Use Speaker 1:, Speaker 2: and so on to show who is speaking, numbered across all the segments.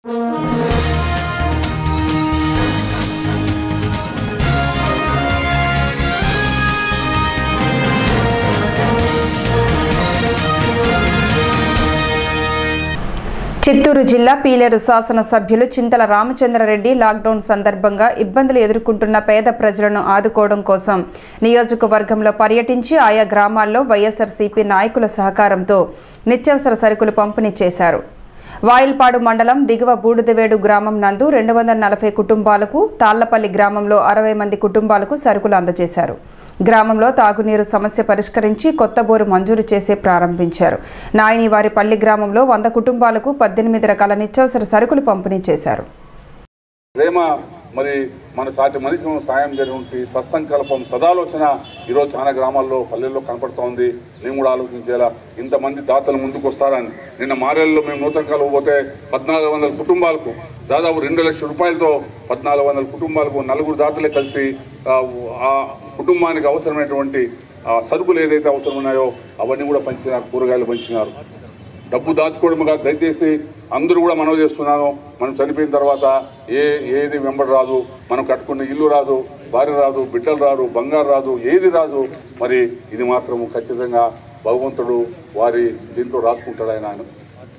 Speaker 1: చిత్తూరు జిల్లా పీలేరు శాసనసభ్యులు చింతల రామచంద్రారెడ్డి లాక్డౌన్ సందర్భంగా ఇబ్బందులు ఎదుర్కొంటున్న పేద ప్రజలను ఆదుకోవడం కోసం నియోజకవర్గంలో పర్యటించి ఆయా గ్రామాల్లో వైఎస్ఆర్సీపీ నాయకుల సహకారంతో నిత్యావసర సరుకులు పంపిణీ చేశారు వాయిల్పాడు మండలం దిగువ బూడిదవేడు గ్రామం నందు రెండు వందల నలభై కుటుంబాలకు తాళ్లపల్లి గ్రామంలో అరవై మంది కుటుంబాలకు సరుకులు అందజేశారు గ్రామంలో తాగునీరు సమస్య పరిష్కరించి కొత్త బోరు మంజూరు చేసి ప్రారంభించారు నాయని వారి పల్లి గ్రామంలో వంద కుటుంబాలకు పద్దెనిమిది రకాల నిత్యావసర సరుకులు పంపిణీ చేశారు
Speaker 2: ప్రేమ మరి మన సాటి మనిషి సాయం జరిగి సత్సంకల్పం సదాలోచన ఈరోజు చాలా గ్రామాల్లో పల్లెల్లో కనపడుతూ ఉంది మేము కూడా ఆలోచించేలా ఇంతమంది దాతలు ముందుకు వస్తారని నిన్న మారేళ్ళలో మేము నూతన కాలం పోతే పద్నాలుగు వందల కుటుంబాలకు దాదాపు రెండు లక్షల రూపాయలతో పద్నాలుగు వందల కుటుంబాలకు నలుగురు దాతలే కలిసి ఆ, ఆ కుటుంబానికి అవసరమైనటువంటి ఆ, సరుకులు ఏదైతే అవసరం ఉన్నాయో అవన్నీ కూడా పంచినారు కూరగాయలు పంచినారు డబ్బు దాచుకోవడం కాదు దయచేసి అందరూ కూడా మనవి చేస్తున్నాను మనం చనిపోయిన తర్వాత ఏ ఏది వెంబడి రాదు మనం కట్టుకున్న ఇల్లు రాదు భార్య రాదు బిడ్డలు రాదు బంగారు రాదు ఏది రాదు మరి ఇది మాత్రము ఖచ్చితంగా భగవంతుడు వారి దీంట్లో రాసుకుంటాడు ఆయన ఆయన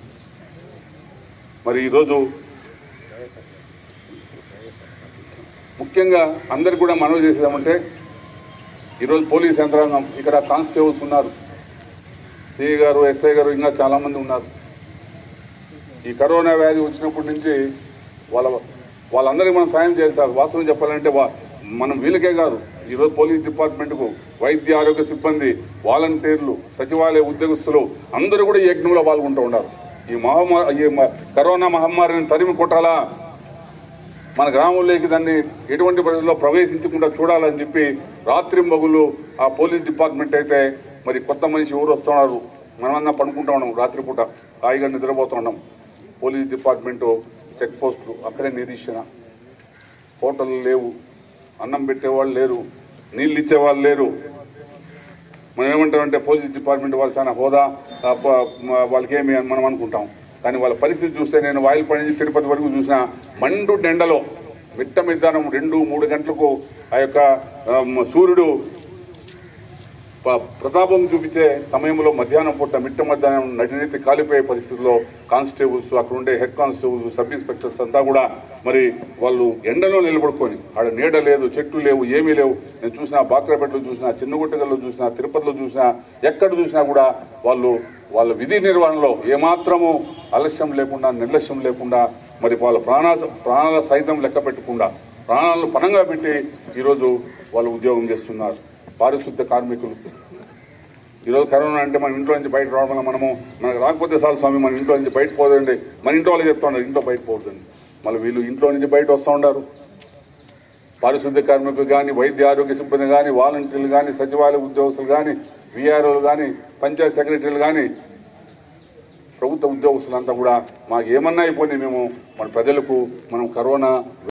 Speaker 2: మరి ఈరోజు ముఖ్యంగా అందరికి కూడా మనవి చేసేదామంటే ఈరోజు పోలీస్ యంత్రాంగం ఇక్కడ కానిస్టేబుల్స్ ఉన్నారు సిఐ గారు ఎస్ఐ గారు ఇంకా చాలా మంది ఉన్నారు ఈ కరోనా వ్యాధి వచ్చినప్పటి నుంచి వాళ్ళ వాళ్ళందరికీ మనం సాయం చేయాలి సార్ వాస్తవం చెప్పాలంటే వా- మనం వీళ్ళకే కాదు ఈరోజు పోలీస్ డిపార్ట్మెంట్కు వైద్య ఆరోగ్య సిబ్బంది వాలంటీర్లు సచివాలయ ఉద్యోగస్తులు అందరూ కూడా ఈ యజ్ఞంలో పాల్గొంటూ ఉన్నారు ఈ మహమ్మారి ఈ మ- కరోనా మహమ్మారిని తరిమి కొట్టాలా మన గ్రామంలోకి దాన్ని ఎటువంటి పరిస్థితుల్లో ప్రవేశించకుండా చూడాలని చెప్పి రాత్రి మగులు ఆ పోలీస్ డిపార్ట్మెంట్ అయితే మరి కొత్త మనిషి ఊరు వస్తున్నారు మనమన్నా పడుకుంటా ఉన్నాం రాత్రిపూట హాయిగా నిద్రపోతున్నాం పోలీస్ డిపార్ట్మెంటు చెక్ పోస్టులు అక్కడే నిరీక్షణ హోటళ్ళు లేవు అన్నం పెట్టేవాళ్ళు లేరు నీళ్ళు ఇచ్చేవాళ్ళు లేరు మనం ఏమంటామంటే పోలీస్ డిపార్ట్మెంట్ వాళ్ళు చాలా హోదా ఆ, ప- మ- వాళ్ళకేమి అని మనం అనుకుంటాం కానీ వాళ్ళ పరిస్థితి చూస్తే నేను వాయిల్పాడి నుంచి తిరుపతి వరకు చూసిన మండు ఎండలో మిట్ట మధ్యాహ్నం రెండు మూడు గంటలకు ఆ యొక్క ఆ, మ- సూర్యుడు ప- ప్రతాపం చూపించే సమయంలో మధ్యాహ్నం పూట మిట్ట మధ్యాహ్నం నడినెత్తి కాలిపోయే పరిస్థితుల్లో కానిస్టేబుల్స్ అక్కడ ఉండే హెడ్ కానిస్టేబుల్స్ సబ్ ఇన్స్పెక్టర్స్ అంతా కూడా మరి వాళ్ళు ఎండలో నిలబడుకొని ఆడ నీడ లేదు చెట్లు లేవు ఏమీ లేవు నేను చూసిన బాక్రపేటలో చూసిన చిన్నగుట్టగల్లో చూసిన తిరుపతిలో చూసిన ఎక్కడ చూసినా కూడా వాళ్ళు వాళ్ళ విధి నిర్వహణలో ఏమాత్రము ఆలస్యం లేకుండా నిర్లక్ష్యం లేకుండా మరి వాళ్ళ ప్రాణ ప్రాణాల సైతం లెక్క పెట్టకుండా ప్రాణాలను పణంగా పెట్టి ఈరోజు వాళ్ళు ఉద్యోగం చేస్తున్నారు పారిశుద్ధ కార్మికులు ఈరోజు కరోనా అంటే మన ఇంట్లో నుంచి బయట రావడం వల్ల మనము మనకు రాకపోతే చాలు స్వామి మన ఇంట్లో నుంచి బయట పోదండి మన ఇంట్లో వాళ్ళు చెప్తా ఉన్నారు ఇంట్లో బయట పోదండి మళ్ళీ వీళ్ళు ఇంట్లో నుంచి బయట వస్తూ ఉన్నారు పారిశుద్ధ కార్మికులు కానీ వైద్య ఆరోగ్య సిబ్బంది కానీ వాలంటీర్లు కానీ సచివాలయ ఉద్యోగస్తులు కానీ విఆర్ఓలు కానీ పంచాయత్ సెక్రటరీలు కానీ ప్రభుత్వ ఉద్యోగస్తులంతా కూడా మాకు ఏమన్నా అయిపోయింది మేము మన ప్రజలకు మనం కరోనా